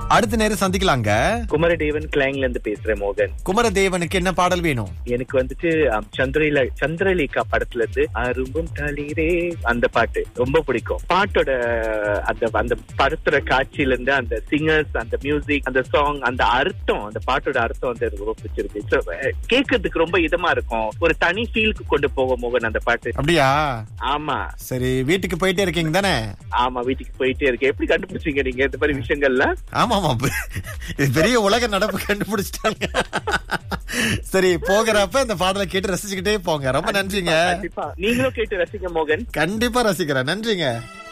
அடுத்த நேரம் சந்திக்கலாங்க குமரதேவன் கிளாங்ல இருந்து பேசுறேன் மோகன் குமரதேவனுக்கு என்ன பாடல் வேணும் எனக்கு வந்துட்டு அம், சந்திரல சந்திரலேகா படத்துல இருந்து அரும்பும் தளிரே அந்த பாட்டு ரொம்ப பிடிக்கும் பாட்டோட அந்த அந்த படத்தோட காட்சியில இருந்து அந்த சிங்கர்ஸ் அந்த மியூசிக் அந்த சாங் அந்த அர்த்தம் அந்த பாட்டோட அர்த்தம் வந்து எனக்கு ரொம்ப பிடிச்சிருக்கு So, அஹ், கேட்கறதுக்கு ரொம்ப இதமா இருக்கும் ஒரு தனி ஃபீலுக்கு கொண்டு போகும் மோகன் அந்த பாட்டு அப்படியா ஆமா சரி வீட்டுக்கு போயிட்டே இருக்கீங்க தானே ஆமா வீட்டுக்கு போயிட்டே இருக்கு எப்படி கண்டுபிடிச்சீங்க நீங்க இந்த மாதிரி விஷயங்கள்லாம் ஆமா ஆமா இது பெரிய உலக நடப்பு கண்டுபிடிச்சிட்டாங்க சரி போகிறப்ப இந்த பாடலை கேட்டு ரசிச்சுக்கிட்டே போங்க ரொம்ப நன்றிங்க கண்டிப்பா நீங்களும் கேட்டு ரசிங்க மோகன் கண்டிப்பா ரசிக்கிறேன் நன்றிங்க